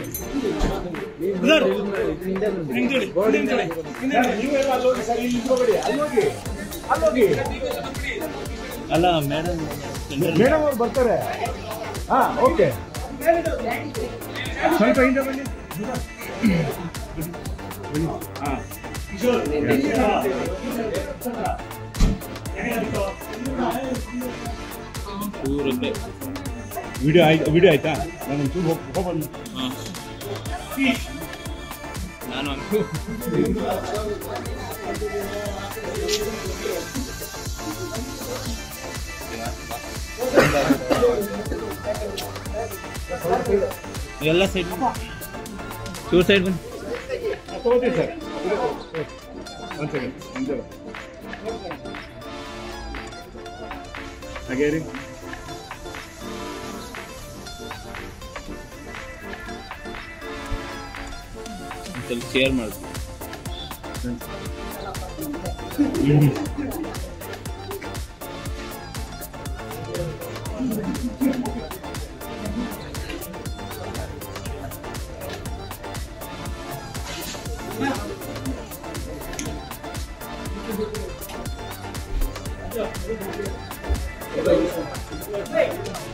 Sir ಹಿಂದೆ ನೋಡಿ, ಹಿಂದೆ ನೋಡಿ, ಹಿಂದೆ ನೋಡಿ. ನೀವೆಲ್ಲ ಅಲ್ಲೋಗಿ ಸರ್ ಇಲ್ಲಿ ಹೋಗಬೇಡಿ ಅಲ್ಲೋಗಿ ಅಲ್ಲೋಗಿ ಅಲ್ಲ ಮೇಡಮ್ ಮೇಡಮ್ ಅವ್ರು ಬರ್ತಾರೆ ಹಾ ಓಕೆ ಸ್ವಲ್ಪ ಹಿಂದೆ ಬನ್ನಿ ಹಾ ಪೂರಕ್ಕೆ ವಿಡಿಯೋ ಆಯ್ತು ವಿಡಿಯೋ ಆಯ್ತಾ ನಾನು ಒಂಚೂರು ಹೋಗಿ ಹಾಂ ನಾನು ಎಲ್ಲ ಸೈಡ್ ಚೂರ್ ಸೈಡ್ ಬನ್ನಿ ತಗೋತೀವಿ ಸರ್ ಒಂದು ಸೆಕೆಂಡ್ ಹಿಂದೆ ಬಾ. ಹಾಗೆ ರೀ ಒಂದ್ ಸ್ವಲ್ಪ ಶೇರ್ ಮಾಡ್ತೀನಿ Hey!